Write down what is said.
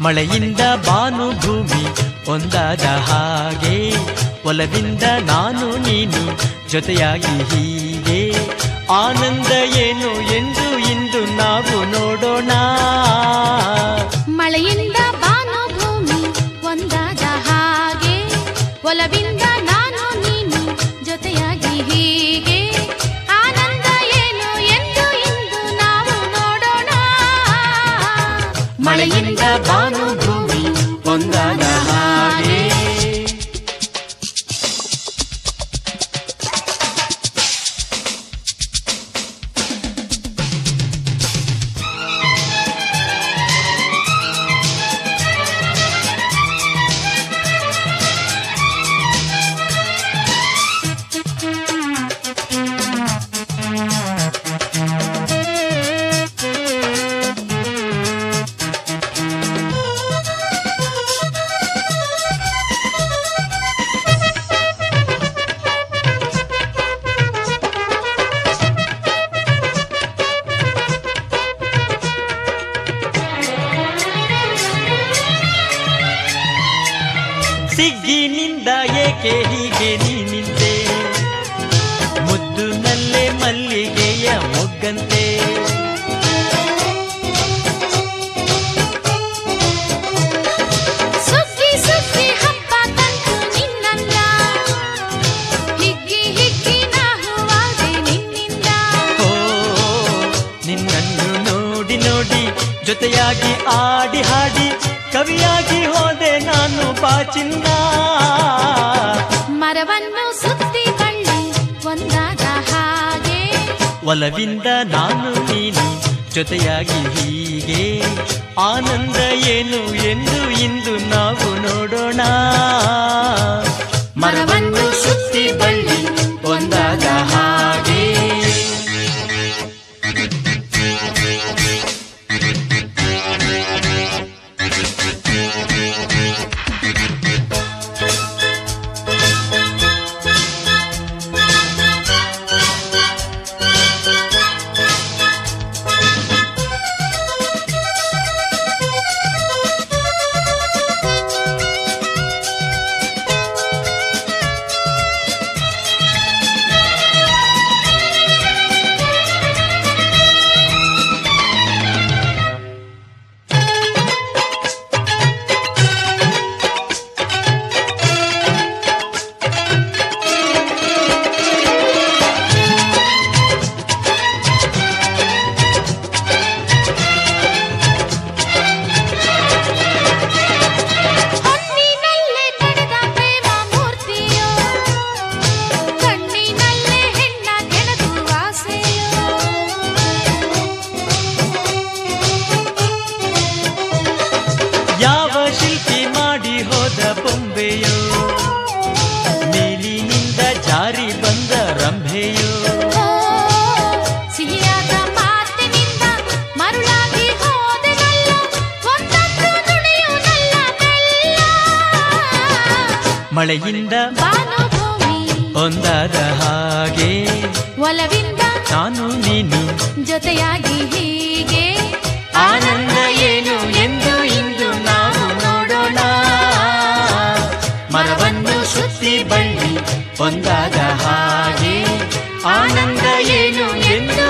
ಮಳೆಯಿಂದ ಬಾನು ಭೂಮಿ ಒಂದಾದ ಹಾಗೆ ಒಲವಿಂದ ನಾನು ನೀನು ಜೊತೆಯಾಗಿ ಹೀಗೆ ಆನಂದ ಏನು ಎಂದು ಇಂದು ನಾವು ನೋಡೋಣ ಮಳೆಯಿಂದ ಬಾನು ಭೂಮಿ ಒಂದಾದ ಹಾಗೆ ಒಲವಿಂದ ನಾನು ನೀನು ಜೊತೆಯಾಗಿ ಹೀಗೆ ಆನಂದ ಏನು ಎಂದು ಇಂದು ನಾವು ನೋಡೋಣ ಮಳೆಯಿಂದ ಬಾನು ಭೂಮಿ ಒಂದಾದ ಹಾಗೆ ಸಿಗ್ಗಿನಿಂದ ಏಕೆ ಹೀಗೆ ನೀ ನಿಂತೆ ಮುದ್ದು ನಲ್ಲೆ ಮಲ್ಲಿಗೆಯ ಮೊಗ್ಗಂತೆ ಸುಗ್ಗಿ ಸುಗ್ಗಿ ಹಬ್ಬ ತಂತು ನಿನ್ನಂದ ಹಿಗ್ಗಿ ಹಿಗ್ಗಿ ನಾ ಹೂವಾದೆ ನಿನ್ನಿಂದ ಓ ನಿನ್ನನ್ನು ನೋಡಿ ನೋಡಿ ಜೊತೆಯಾಗಿ ಆಡಿ ಹಾಡಿ ಕವಿಯಾಗಿ ಹೋದೆ ನಾನು ಬಾಚಿನ್ನ ಮರವನ್ನು ಸುತ್ತಿ ಬಳ್ಳಿ ಒಂದಾದ ಹಾಗೆ ಒಲವಿಂದ ನಾನು ನೀನು ಜೊತೆಯಾಗಿ ಹೀಗೆ ಆನಂದ ಏನು ಎಂದು ಇಂದು ನಾವು ನೋಡೋಣ ಮರವನ್ನು ಸುತ್ತಿ ಬಳ್ಳಿ ಒಂದಾದ ಹಾಗೆ ಹೊನ್ನಿನಲ್ಲೇ ನಡೆದ ಪ್ರೇಮ ಮೂರ್ತಿಯೋ ಕಣ್ಣಿನಲ್ಲೇ ಹೆಣ್ಣ ಕೆಣದು ಆಸೆಯೋ ಯಾವ ಶಿಲ್ಪಿ ಮಾಡಿ ಹೋದ ಬೊಂಬೆಯೋ ನೀಲಿನಿಂದ ಜಾರಿ ಬಂದ ರಂಭೆಯೋ ಓ, ಸಿಹಿಯಾದ ಮಾತಿನಿಂದ ಮರುಳಾಗಿ ಹೋದೆನಲ್ಲ ಒಂದೊಂದು ನುಡಿಯುವುದಲ್ಲ ಮೆಲ್ಲ ಮಳೆಯಿಂದ ಭಾನುಭೂಮಿ ಒಂದಾದ ಹಾಗೆ ಒಲವಿಂದ ನಾನು ನೀನು ಜೊತೆಯಾಗಿ ಹೀಗೆ ಆನಂದ ಏನು ಎಂದು ಇಂದು ನಾವು ನೋಡೋಣ ಮರವನ್ನು ಸುತ್ತಿ ಬಳ್ಳಿ ಒಂದಾದ ಹಾಗೆ ಆನಂದ ಏನು ಎಂದು